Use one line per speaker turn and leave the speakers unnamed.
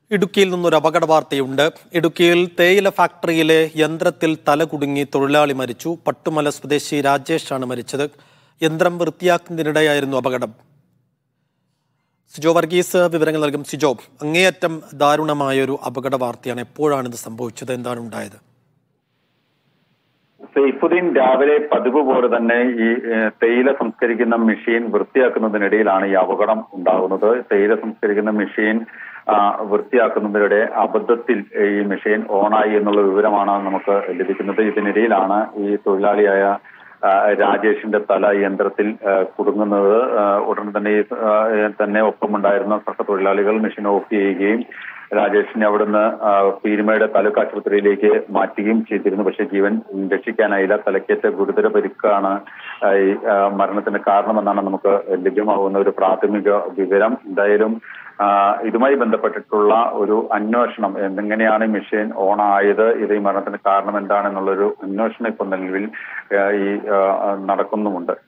ഇടുക്കിയിൽ നിന്നൊരു അപകട വാർത്തയുണ്ട് ഇടുക്കിയിൽ തേയില ഫാക്ടറിയിലെ യന്ത്രത്തിൽ തല കുടുങ്ങി തൊഴിലാളി മരിച്ചു പട്ടുമല സ്വദേശി രാജേഷാണ് മരിച്ചത് യന്ത്രം വൃത്തിയാക്കുന്നതിനിടെയായിരുന്നു അപകടം സിജോ വർഗീസ് വിവരങ്ങൾ നൽകും സിജോ അങ്ങേയറ്റം ദാരുണമായ ഒരു അപകട വാർത്തയാണ് എപ്പോഴാണ് ഇത് സംഭവിച്ചത് എന്താണ് ഉണ്ടായത്
സൈഫുദ്ദീൻ രാവിലെ പതിവ് പോലെ തന്നെ ഈ ഏഹ്, തേയില സംസ്കരിക്കുന്ന മെഷീൻ വൃത്തിയാക്കുന്നതിനിടയിലാണ് ഈ അപകടം ഉണ്ടാകുന്നത് തേയില സംസ്കരിക്കുന്ന മെഷീൻ ആ, വൃത്തിയാക്കുന്നതിനിടെ അബദ്ധത്തിൽ ഈ മെഷീൻ ഓണായി എന്നുള്ള വിവരമാണ് നമുക്ക് ലഭിക്കുന്നത് ഇതിനിടയിലാണ് ഈ തൊഴിലാളിയായ ആ, രാജേഷിന്റെ തല ഈ യന്ത്രത്തിൽ ആ, കുടുങ്ങുന്നത് ആ, ഉടൻ തന്നെ ഈ, ആ, തന്നെ ഒപ്പമുണ്ടായിരുന്ന സഹതൊഴിലാളികൾ മെഷീൻ ഓഫ് ചെയ്യുകയും രാജേഷിനെ അവിടുന്ന് ആ, പീരുമേട് താലൂക്ക് ആശുപത്രിയിലേക്ക് മാറ്റുകയും ചെയ്തിരുന്നു പക്ഷേ ജീവൻ രക്ഷിക്കാനായില്ല തലക്കേറ്റ ഗുരുതര പരിക്കാണ് ആ, ഈ ആ, മരണത്തിന് കാരണമെന്നാണ് നമുക്ക് ലഭ്യമാകുന്ന ഒരു പ്രാഥമിക വിവരം എന്തായാലും ആ, ഇതുമായി ബന്ധപ്പെട്ടിട്ടുള്ള ഒരു അന്വേഷണം എങ്ങനെയാണ് ഈ മെഷീൻ ഓൺ ആയത് ഇത് ഈ മരണത്തിന് കാരണം എന്താണെന്നുള്ളൊരു അന്വേഷണം ഇപ്പോൾ നിലവിൽ ആ, ഈ ആ, നടക്കുന്നുമുണ്ട്